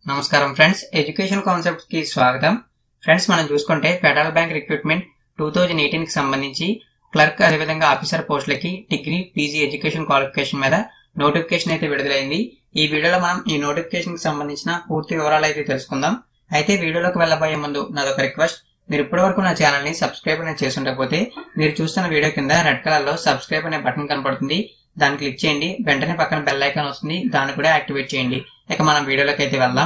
నమస్కారం friends education concept కి స్వాగతం ఫ్రెండ్స్ మనం చూసుకుంటే Federal Bank recruitment two thousand eighteen కి సంబంధించి క్లర్క్ అదేవిధంగా ఆఫీసర్ పోస్టులకి డిగ్రీ పీజీ ఎడ్యుకేషన్ క్వాలిఫికేషన్ మీద నోటిఫికేషన్ అయితే విడుదలైంది ఈ వీడియోలో మనం ఈ నోటిఫికేషన్ కి సంబంధించిన పూర్తి వివరాలు అయితే తెలుసుకుందాం అయితే వీడియోలోకి వెళ్ళబోయే ముందు నాదొక రిక్వెస్ట్ మీరు ఇప్పటి వరకు నా ఛానల్ ని సబ్స్క్రైబ్ అనేది చేసి ఉండకపోతే మీరు చూస్తున్న వీడియో కింద రెడ్ కలర్ లో సబ్స్క్రైబ్ అనే బటన్ కనపడుతుంది దాన్ని క్లిక్ చేయండి వెంటనే పక్కన బెల్ ఐకాన్ వస్తుంది దాన్ని కూడా యాక్టివేట్ చేయండి ఇక మనం వీడియోలోకి అయితే వెళ్దాం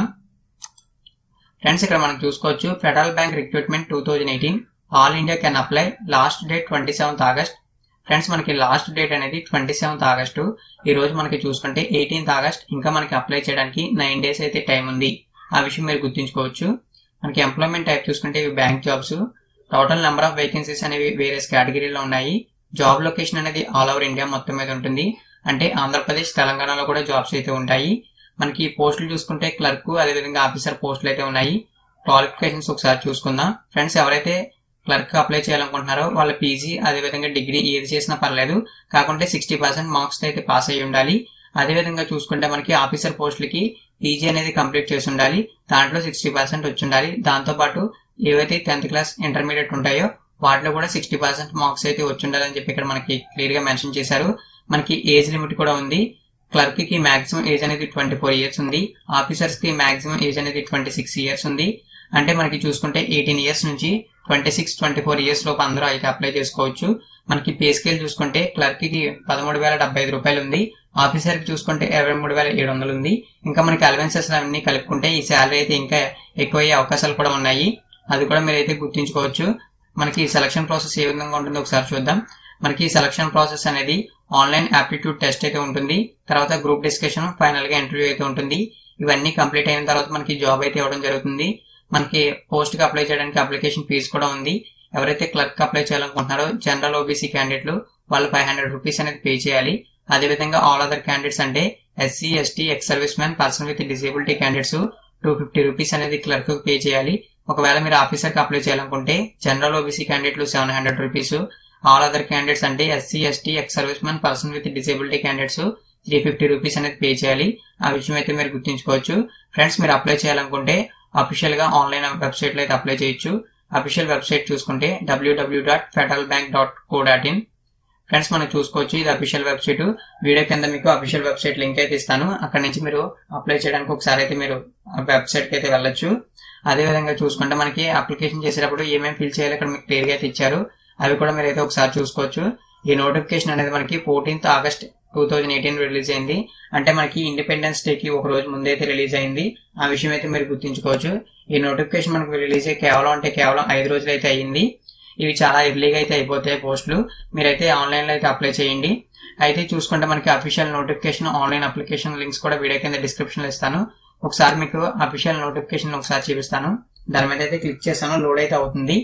ఫ్రెండ్స్ ఇక్కడ మనం చూసుకోవచ్చు Federal Bank recruitment two thousand eighteen all India can apply last date twenty seventh August friends మనకి లాస్ట్ డేట్ అనేది ట్వంటీ సెవెంత్ ఆగస్టు ఈ రోజు మనకి చూసుకుంటే ఎయిటీన్త్ ఆగస్ట్ ఇంకా మనకి అప్లై చేయడానికి నైన్ డేస్ అయితే టైం ఉంది ఆ విషయం మీరు గుర్తుంచుకోవచ్చు మనకి ఎంప్లాయ్మెంట్ టైప్ చూసుకుంటే ఇవి bank jobs total number of vacancies అనేవి వేరియస్ కేటగిరీలో ఉన్నాయి జాబ్ లొకేషన్ అనేది ఆల్ ఓవర్ ఇండియా మొత్తం మీద ఉంటుంది అంటే ఆంధ్రప్రదేశ్ తెలంగాణలో కూడా జాబ్స్ అయితే ఉంటాయి మనకి పోస్టులు చూసుకుంటే క్లర్క్ అదేవిధంగా ఆఫీసర్ పోస్టులు అయితే ఉన్నాయి క్వాలిఫికేషన్స్ ఒకసారి చూసుకుందాం ఫ్రెండ్స్ ఎవరైతే క్లర్క్ అప్లై చేయాలనుకుంటున్నారో వాళ్ళ పీజీ అదేవిధంగా డిగ్రీ ఏది చేసినా పర్లేదు కాకుంటే సిక్స్టీ పర్సెంట్ మార్క్స్ అయితే పాస్ అయ్యి ఉండాలి అదేవిధంగా చూసుకుంటే మనకి ఆఫీసర్ పోస్టులకి పీజీ అనేది కంప్లీట్ చేసి ఉండాలి దాంట్లో సిక్స్టీ పర్సెంట్ వచ్చి ఉండాలి దాంతో పాటు ఏవైతే టెన్త్ క్లాస్ ఇంటర్మీడియట్ ఉంటాయో వాటిలో కూడా సిక్స్టీ పర్సెంట్ మార్క్స్ అయితే వచ్చి ఉండాలని చెప్పి ఇక్కడ మనకి క్లియర్ గా మెన్షన్ చేశారు మనకి ఏజ్ లిమిట్ కూడా ఉంది క్లర్క్ కి మాక్సిమం ఏజ్ అనేది ట్వంటీ ఫోర్ ఇయర్స్ ఉంది ఆఫీసర్స్ కి మాక్సిమం ఏజ్ అనేది ట్వంటీ సిక్స్ ఇయర్స్ ఉంది అంటే మనకి చూసుకుంటే ఎయిటీన్ ఇయర్స్ నుంచి twenty six twenty four years లోపు అందరూ అయితే అప్లై చేసుకోవచ్చు మనకి పే స్కేల్ చూసుకుంటే క్లర్క్ కి పదమూడు వేల డెబ్బై ఐదు రూపాయలు ఉంది ఆఫీసర్ కి చూసుకుంటే ఇరవై మూడు వేల ఏడు వందలు ఉంది ఇంకా మనకి అలవెన్సెస్ అన్ని కలుపుకుంటే ఈ శాలరీ అయితే ఇంకా ఎక్కువ అయ్యే అవకాశాలు కూడా ఉన్నాయి అది కూడా మీరైతే గుర్తుంచుకోవచ్చు మనకి సెలక్షన్ ప్రాసెస్ ఏ విధంగా ఉంటుందో ఒకసారి చూద్దాం మనకి సెలక్షన్ ప్రాసెస్ అనేది ఆన్లైన్ ఆప్టిట్యూడ్ టెస్ట్ అయితే ఉంటుంది తర్వాత గ్రూప్ డిస్కషన్ ఫైనల్ గా ఇంటర్వ్యూ అయితే ఉంటుంది ఇవన్నీ కంప్లీట్ అయిన తర్వాత మనకి జాబ్ అయితే ఇవ్వడం జరుగుతుంది మనకి పోస్ట్ కి అప్లై చేయడానికి అప్లికేషన్ ఫీజు కూడా ఉంది ఎవరైతే క్లర్క్ అప్లై చేయాలనుకుంటున్నారో జనరల్ ఓబీసీ క్యాండిడేట్లు వాళ్ళు ఫైవ్ హండ్రెడ్ రూపీస్ అనేది పే చేయాలి అదేవిధంగా ఆల్ అదర్ క్యాండిడేట్స్ అంటే SC ST ex serviceman person with disability candidates two fifty rupees అనేది క్లర్క్ పే చేయాలి ఒకవేళ మీరు ఆఫీసర్ కి అప్లై చేయాలనుకుంటే జనరల్ ఓబీసీ క్యాండిడేట్లు seven hundred rupees all other candidates అంటే SC ST ex serviceman person with disability candidates three fifty rupees అనేది pay చేయాలి ఆ విషయం అయితే మీరు గుర్తుంచుకోవచ్చు ఫ్రెండ్స్ మీరు అప్లై చేయాలనుకుంటే అఫీషియల్ గా ఆన్లైన్ వెబ్సైట్ లో అయితే అప్లై చేయొచ్చు అఫీషియల్ వెబ్సైట్ చూసుకుంటే W W W dot Federal Bank dot co dot in friends మనం చూసుకోవచ్చు ఇది అఫీషియల్ వెబ్సైట్ వీడియో కింద మీకు అఫీషియల్ వెబ్సైట్ లింక్ అయితే ఇస్తాను అక్కడ నుంచి మీరు అప్లై చేయడానికి ఒకసారి అయితే మీరు వెబ్సైట్ కి అయితే వెళ్ళొచ్చు అదే విధంగా చూసుకుంటే మనకి అప్లికేషన్ చేసేటప్పుడు ఏమేమి ఫిల్ చేయాలి ఇక్కడ మీకు క్లియర్ గా అయితే ఇచ్చారు అవి కూడా మీరు అయితే ఒకసారి చూసుకోవచ్చు ఈ నోటిఫికేషన్ అనేది మనకి fourteenth August two thousand eighteen release అయింది అంటే మనకి ఇండిపెండెన్స్ డే కి ఒక రోజు ముందే అయితే రిలీజ్ అయింది ఆ విషయం అయితే మీరు గుర్తుంచుకోవచ్చు ఈ నోటిఫికేషన్ మనకు రిలీజ్ అయ్యి కేవలం అంటే కేవలం ఐదు రోజులు అయితే అయ్యింది ఇవి చాలా ఎర్లీగా అయితే అయిపోతాయి పోస్టులు మీరైతే ఆన్లైన్ లో అయితే అప్లై చేయండి అయితే చూసుకుంటే మనకి official notification online application links కూడా వీడియో కింద డిస్క్రిప్షన్ లో ఇస్తాను ఒకసారి మీకు అఫీషియల్ నోటిఫికేషన్ ఒకసారి చూపిస్తాను దాని మీద అయితే క్లిక్ చేస్తాను లోడ్ అయితే అవుతుంది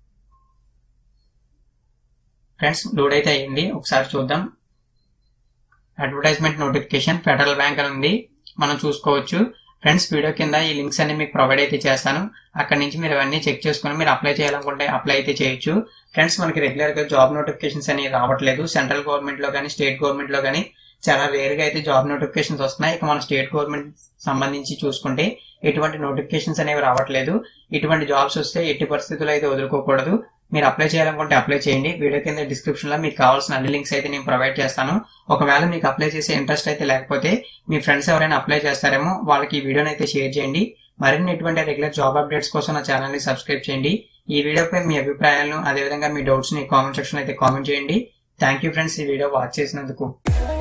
ఫ్రెండ్స్ లోడ్ అయితే అయ్యింది ఒకసారి చూద్దాం అడ్వర్టైజ్మెంట్ నోటిఫికేషన్ ఫెడరల్ బ్యాంక్ అని ఉంది మనం చూసుకోవచ్చు ఫ్రెండ్స్ వీడియో కింద ఈ లింక్స్ అన్ని మీకు ప్రొవైడ్ అయితే చేస్తాను అక్కడ నుంచి మీరు అవన్నీ చెక్ చేసుకుని మీరు అప్లై చేయాలనుకుంటే అప్లై అయితే చేయొచ్చు ఫ్రెండ్స్ మనకి రెగ్యులర్ గా జాబ్ నోటిఫికేషన్స్ అని రావట్లేదు సెంట్రల్ గవర్నమెంట్ లో కానీ స్టేట్ గవర్నమెంట్ లో కానీ చాలా రేర్ గా అయితే జాబ్ నోటిఫికేషన్స్ వస్తున్నాయి ఇక మన స్టేట్ గవర్నమెంట్ సంబంధించి చూసుకుంటే ఎటువంటి నోటిఫికేషన్స్ అనేవి రావట్లేదు ఇటువంటి జాబ్స్ వస్తే ఎట్టి పరిస్థితుల్లో అయితే వదులుకోకూడదు మీరు అప్లై చేయాలనుకుంటే అప్లై చేయండి వీడియో కింద డిస్క్రిప్షన్ లో మీకు కావాల్సిన అన్ని లింక్స్ అయితే నేను ప్రొవైడ్ చేస్తాను ఒకవేళ మీకు అప్లై చేసే ఇంట్రెస్ట్ అయితే లేకపోతే మీ ఫ్రెండ్స్ ఎవరైనా అప్లై చేస్తారేమో వాళ్ళకి ఈ వీడియోని అయితే షేర్ చేయండి మరిన్ని ఎటువంటి రెగ్యులర్ జాబ్ అప్డేట్స్ కోసం నా ఛానల్ ని సబ్స్క్రైబ్ చేయండి ఈ వీడియోపై మీ అభిప్రాయాలను అదేవిధంగా మీ డౌట్స్ ని కామెంట్ సెక్షన్ అయితే కామెంట్ చేయండి థ్యాంక్ యూ ఫ్రెండ్స్ ఈ వీడియో వాచ్ చేసినందుకు